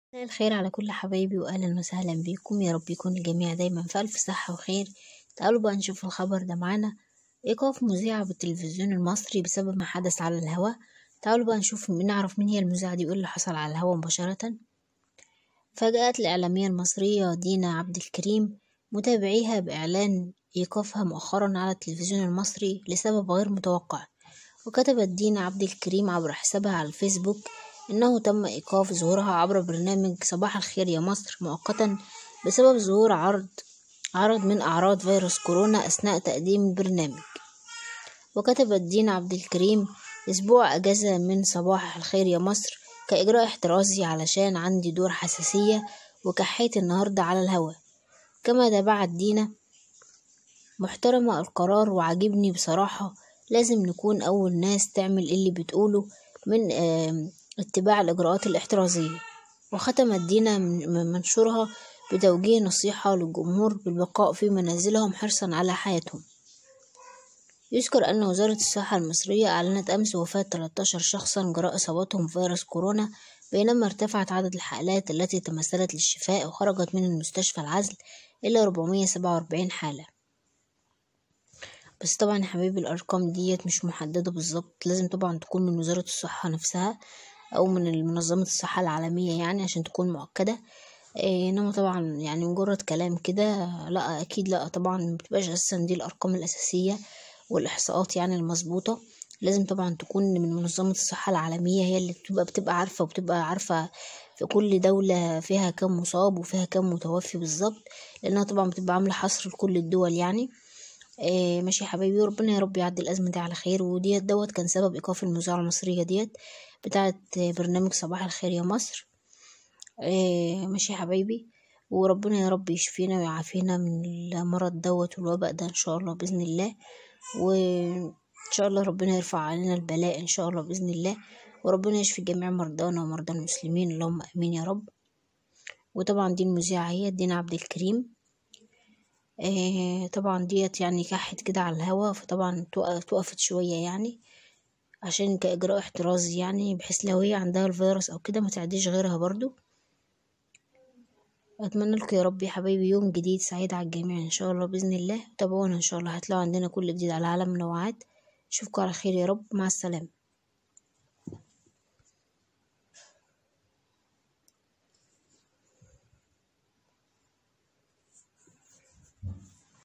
مساء الخير على كل حبايبي واهلا وسهلا بيكم يا رب يكون الجميع دايما في الف صحة وخير تعالوا بقى نشوف الخبر ده معانا ايقاف مذيعة بالتلفزيون المصري بسبب ما حدث على الهواء تعالوا بقى نشوف نعرف مين هي المذيعة دي وايه اللي حصل على الهواء مباشرة فاجأت الإعلامية المصرية دينا عبد الكريم متابعيها بإعلان إيقافها مؤخرا على التلفزيون المصري لسبب غير متوقع وكتبت دينا عبد الكريم عبر حسابها على الفيسبوك إنه تم إيقاف ظهورها عبر برنامج صباح الخير يا مصر مؤقتا بسبب ظهور عرض عرض من أعراض فيروس كورونا أثناء تقديم البرنامج وكتبت دينا عبد الكريم أسبوع أجازة من صباح الخير يا مصر كإجراء احترازي علشان عندي دور حساسية وكحيت النهاردة على الهوا كما تابعت دينا محترمة القرار وعجبني بصراحة لازم نكون أول ناس تعمل اللي بتقوله من اتباع الإجراءات الاحترازية وختمت دينا منشورها بتوجيه نصيحة للجمهور بالبقاء في منازلهم حرصا على حياتهم يذكر أن وزارة الصحة المصرية أعلنت أمس وفاة 13 شخصا جراء إصابتهم بفيروس كورونا بينما ارتفعت عدد الحالات التي تمثلت للشفاء وخرجت من المستشفى العزل إلى 447 حالة بس طبعا يا حبايبي الأرقام ديت مش محددة بالظبط لازم طبعا تكون من وزارة الصحة نفسها أو من منظمة الصحة العالمية يعني عشان تكون مؤكدة انما طبعا يعني مجرد كلام كده لا اكيد لا طبعا مبتبقاش اساسا دي الارقام الاساسيه والاحصاءات يعني المظبوطه لازم طبعا تكون من منظمه الصحه العالميه هي اللي بتبقى بتبقى عارفه وبتبقى عارفه في كل دوله فيها كم مصاب وفيها كم متوفي بالظبط لانها طبعا بتبقى عامله حصر لكل الدول يعني آه ماشي يا حبايبي وربنا يا رب يعدي الازمه دي على خير وديت دوت كان سبب ايقاف المذيعه المصريه ديت بتاعه برنامج صباح الخير يا مصر آه ماشي يا حبايبي وربنا يا رب يشفينا ويعافينا من المرض دوت والوباء ده ان شاء الله باذن الله وان شاء الله ربنا يرفع علينا البلاء ان شاء الله باذن الله وربنا يشفي جميع مرضانا ومرضى المسلمين اللهم امين يا رب وطبعا دي المذيعة هي دينا عبد الكريم آه طبعا ديت يعني كحت كده على الهوا فطبعا توقفت شوية يعني عشان كإجراء احترازي يعني بحيث لو هي عندها الفيروس أو كده ما تعديش غيرها برضو أتمنى لكم يا رب يا حبايبي يوم جديد سعيد على الجميع إن شاء الله بإذن الله تابعونا إن شاء الله هتلاقوا عندنا كل جديد على عالم منوعات أشوفكم على خير يا رب مع السلامة